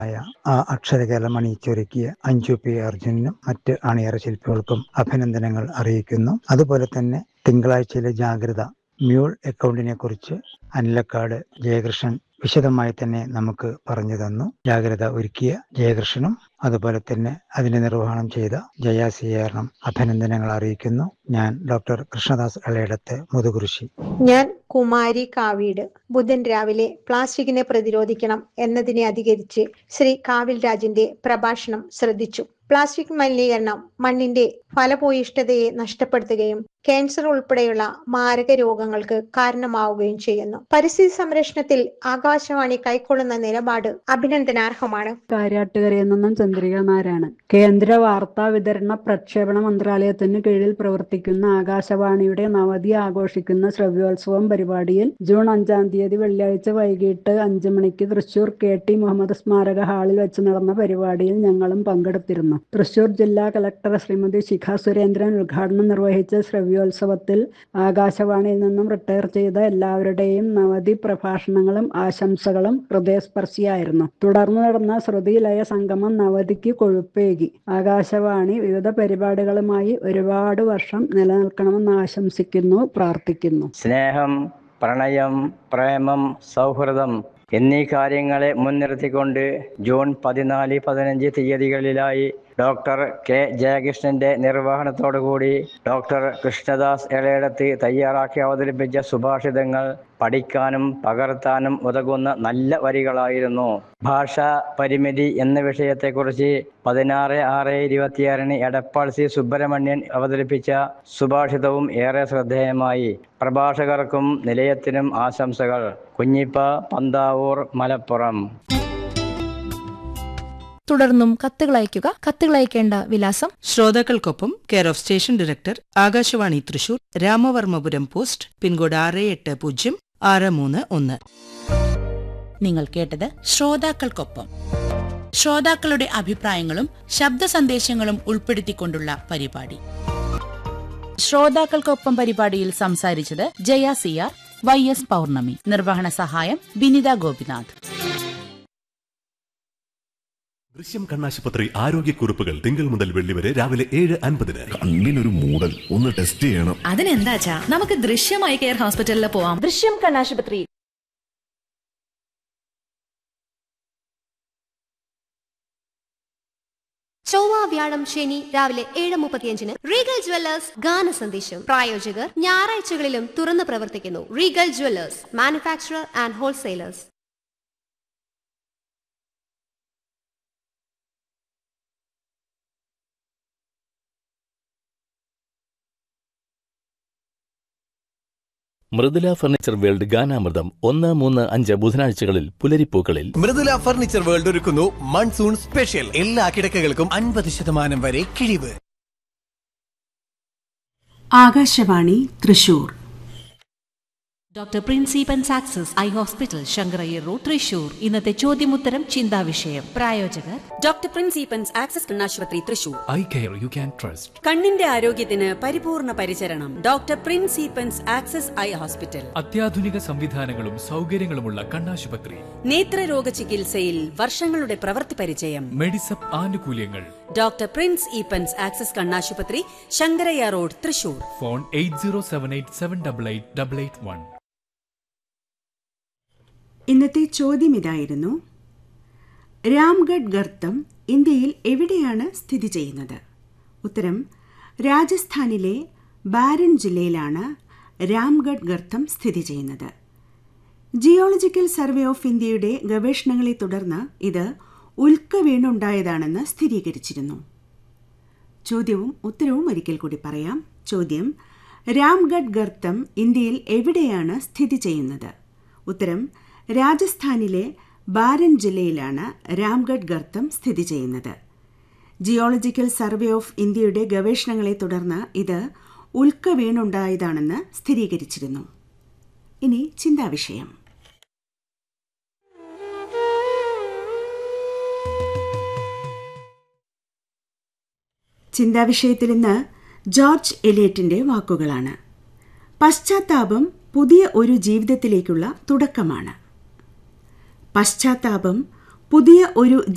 ആയ ആ അക്ഷരകേരളം അണിയിച്ചൊരുക്കിയ അഞ്ചു പി അർജുനും മറ്റ് അണിയറ ശില്പികൾക്കും അഭിനന്ദനങ്ങൾ അറിയിക്കുന്നു അതുപോലെ തന്നെ തിങ്കളാഴ്ചയിലെ ജാഗ്രത മ്യൂൾ അക്കൗണ്ടിനെ കുറിച്ച് അനിലക്കാട് ജയകൃഷ്ണൻ വിശദമായി തന്നെ നമുക്ക് പറഞ്ഞു തന്നു ജാഗ്രത ഒരുക്കിയ ജയകൃഷ്ണനും അതുപോലെ തന്നെ അതിന്റെ നിർവഹണം ചെയ്ത ജയാസിയാറിനും അഭിനന്ദനങ്ങൾ അറിയിക്കുന്നു ഞാൻ ഡോക്ടർ കൃഷ്ണദാസ് അളയിടത്ത് മുതുകുറിശി ഞാൻ കുമാരി കാവീട് ബുധൻ രാവിലെ പ്ലാസ്റ്റിക്കിനെ പ്രതിരോധിക്കണം എന്നതിനെ അധികരിച്ച് ശ്രീ കാവിൽ രാജിന്റെ പ്രഭാഷണം ശ്രദ്ധിച്ചു പ്ലാസ്റ്റിക് മലിനീകരണം മണ്ണിന്റെ ഫലഭൂയിഷ്ഠതയെ നഷ്ടപ്പെടുത്തുകയും ക്യാൻസർ ഉൾപ്പെടെയുള്ള മാരക രോഗങ്ങൾക്ക് കാരണമാവുകയും ചെയ്യുന്നു പരിസ്ഥിതി സംരക്ഷണത്തിൽ ആകാശവാണി കൈക്കൊള്ളുന്ന നിലപാട് അഭിനന്ദനാർഹമാണ് കാര്യാട്ടുകരയിൽ നിന്നും ചന്ദ്രിക നാരായണൻ കേന്ദ്ര വാർത്താ വിതരണ പ്രക്ഷേപണ മന്ത്രാലയത്തിന് കീഴിൽ പ്രവർത്തിക്കുന്ന ആകാശവാണിയുടെ നവതി ആഘോഷിക്കുന്ന ശ്രവ്യോത്സവം പരിപാടിയിൽ ജൂൺ അഞ്ചാം തീയതി വെള്ളിയാഴ്ച വൈകിട്ട് അഞ്ചു മണിക്ക് തൃശൂർ കെ ടി മുഹമ്മദ് സ്മാരക ഹാളിൽ വെച്ച് നടന്ന പരിപാടിയിൽ ഞങ്ങളും പങ്കെടുത്തിരുന്നു തൃശൂർ ജില്ലാ കളക്ടർ ശ്രീമതി ശിഖ സുരേന്ദ്രൻ ഉദ്ഘാടനം നിർവഹിച്ച ശ്രവ്യോത്സവത്തിൽ ആകാശവാണിയിൽ നിന്നും റിട്ടയർ ചെയ്ത എല്ലാവരുടെയും നവതി പ്രഭാഷണങ്ങളും ആശംസകളും ഹൃദയസ്പർശിയായിരുന്നു തുടർന്ന് നടന്ന ശ്രുതിലയ സംഗമം നവതിക്ക് കൊഴുപ്പേകി ആകാശവാണി വിവിധ പരിപാടികളുമായി ഒരുപാട് വർഷം നിലനിൽക്കണമെന്ന് ആശംസിക്കുന്നു പ്രാർത്ഥിക്കുന്നു സ്നേഹം പ്രണയം പ്രേമം സൗഹൃദം എന്നീ കാര്യങ്ങളെ മുൻനിർത്തിക്കൊണ്ട് ജൂൺ പതിനാല് പതിനഞ്ച് തീയതികളിലായി ഡോക്ടർ കെ ജയകൃഷ്ണന്റെ നിർവഹണത്തോടുകൂടി ഡോക്ടർ കൃഷ്ണദാസ് എളയിടത്ത് തയ്യാറാക്കി അവതരിപ്പിച്ച സുഭാഷിതങ്ങൾ പഠിക്കാനും പകർത്താനും ഉതകുന്ന നല്ല വരികളായിരുന്നു ഭാഷാ പരിമിതി എന്ന വിഷയത്തെക്കുറിച്ച് പതിനാറ് ആറ് ഇരുപത്തിയാറിന് എടപ്പാൾ സി സുബ്രഹ്മണ്യൻ അവതരിപ്പിച്ച സുഭാഷിതവും ഏറെ ശ്രദ്ധേയമായി പ്രഭാഷകർക്കും നിലയത്തിനും ആശംസകൾ കുഞ്ഞിപ്പ പന്താവൂർ മലപ്പുറം തുടർന്നും കത്തുകൾ അയയ്ക്കുക കത്തുകൾ അയക്കേണ്ട വിലാസം ശ്രോതാക്കൾക്കൊപ്പം care of station director Akashvani Thrissur Ramavarmapuram post pin code ആറ് എട്ട് പൂജ്യം ആറ് മൂന്ന് ഒന്ന് നിങ്ങൾ കേട്ടത് ശ്രോതാക്കൾക്കൊപ്പം ശ്രോതാക്കളുടെ അഭിപ്രായങ്ങളും ശബ്ദ സന്ദേശങ്ങളും ഉൾപ്പെടുത്തിക്കൊണ്ടുള്ള പരിപാടി ശ്രോതാക്കൾക്കൊപ്പം പരിപാടിയിൽ സംസാരിച്ചത് Jaya C R Y S Pournami നിർവഹണ സഹായം ബിനിത ഗോപിനാഥ് ദൃശ്യം കണ്ണാശുപത്രി ആരോഗ്യക്കുറിപ്പുകൾ തിങ്കൾ മുതൽ വെള്ളി വരെ രാവിലെ ഏഴ് അൻപതിന് കണ്ണിനൊരു മൂടൽ ഒന്ന് ടെസ്റ്റ് ചെയ്യണം അതിനെന്താച്ചാ നമുക്ക് ദൃശ്യമായി കെയർ ഹോസ്പിറ്റലിൽ പോവാം ദൃശ്യം കണ്ണാശുപത്രി ചൊവ്വ വ്യാഴം ശനി രാവിലെ ഏഴ് മുപ്പത്തിയഞ്ചിന് റീഗൽ ജ്വല്ലേഴ്സ് ഗാന സന്ദേശം പ്രായോജകർ ഞായറാഴ്ചകളിലും തുറന്നു പ്രവർത്തിക്കുന്നു Regal jewellers manufacturer and wholesalers Mridula furniture world ഗാനാമൃതം ഒന്ന് മൂന്ന് അഞ്ച് ബുധനാഴ്ചകളിൽ പുലരിപ്പൂക്കളിൽ മൃദുല ഫർണിച്ചർ വേൾഡ് ഒരുക്കുന്നു മൺസൂൺ സ്പെഷ്യൽ എല്ലാ കിടക്കകൾക്കും അൻപത് ശതമാനം വരെ കിഴിവ് ആകാശവാണി തൃശൂർ ഡോക്ടർ പ്രിൻസിപ്പൻ സാക്സസ് eye hospital Sankarayyar road Thrissur ഇന്നത്തെ ചോദ്യമുത്തരം ചിന്താവിഷയം പ്രായോജകർ ഡോക്ടർ പ്രിൻസിപ്പൻസ് ആക്സസ് കണ്ണാശുപത്രി Thrissur eye care you can trust കണ്ണിന്റെ ആരോഗ്യത്തിന് പരിപൂർണ പരിചരണം ഡോക്ടർ പ്രിൻസിപ്പൻസ് ആക്സസ് ഐ ഹോസ്പിറ്റൽ അത്യാധുനിക സംവിധാനങ്ങളും സൗകര്യങ്ങളുമുള്ള കണ്ണാശുപത്രി നേത്രരോഗ ചികിത്സയിൽ വർഷങ്ങളുടെ പ്രവൃത്തി പരിചയം മെഡിസപ്പ് ആനുകൂല്യങ്ങൾ ഡോക്ടർ പ്രിൻസ് ഈപ്പൻസ് ആക്സസ് കണ്ണാശുപത്രി Sankarayya road Thrissur phone eight zero seven eight seven double eight double eight one ഇന്നത്തെ ചോദ്യം ഇതായിരുന്നു രാംഗഡ് ഗർത്തം ഇന്ത്യയിൽ എവിടെയാണ് സ്ഥിതി ചെയ്യുന്നത് ഉത്തരം രാജസ്ഥാനിലെ ബാരൻ ജില്ലയിലാണ് രാംഗഡ് ഗർത്തം സ്ഥിതി ചെയ്യുന്നത് ജിയോളജിക്കൽ സർവേ ഓഫ് ഇന്ത്യയുടെ ഗവേഷണങ്ങളെ തുടർന്ന് ഇത് ഉൽക്ക വീണുണ്ടായതാണെന്ന് സ്ഥിരീകരിച്ചിരുന്നു ചോദ്യവും ഉത്തരവും ഒരിക്കൽ കൂടി പറയാം ചോദ്യം രാംഗഡ് ഗർത്തം ഇന്ത്യയിൽ എവിടെയാണ് സ്ഥിതി ചെയ്യുന്നത് ഉത്തരം രാജസ്ഥാനിലെ ബാരൻ ജില്ലയിലാണ് രാംഗഡ് ഗർത്തം സ്ഥിതി ചെയ്യുന്നത് ജിയോളജിക്കൽ സർവേ ഓഫ് ഇന്ത്യയുടെ ഗവേഷണങ്ങളെ തുടർന്ന് ഇത് ഉൽക്ക വീണുണ്ടായതാണെന്ന് സ്ഥിരീകരിച്ചിരുന്നു ഇനി ചിന്താവിഷയം ചിന്താവിഷയത്തിൽ ഇന്ന് ജോർജ് എലിയറ്റിന്റെ വാക്കുകളാണ് പശ്ചാത്താപം പുതിയ ഒരു ജീവിതത്തിലേക്കുള്ള തുടക്കമാണ് പശ്ചാത്താപം പുതിയ ഒരു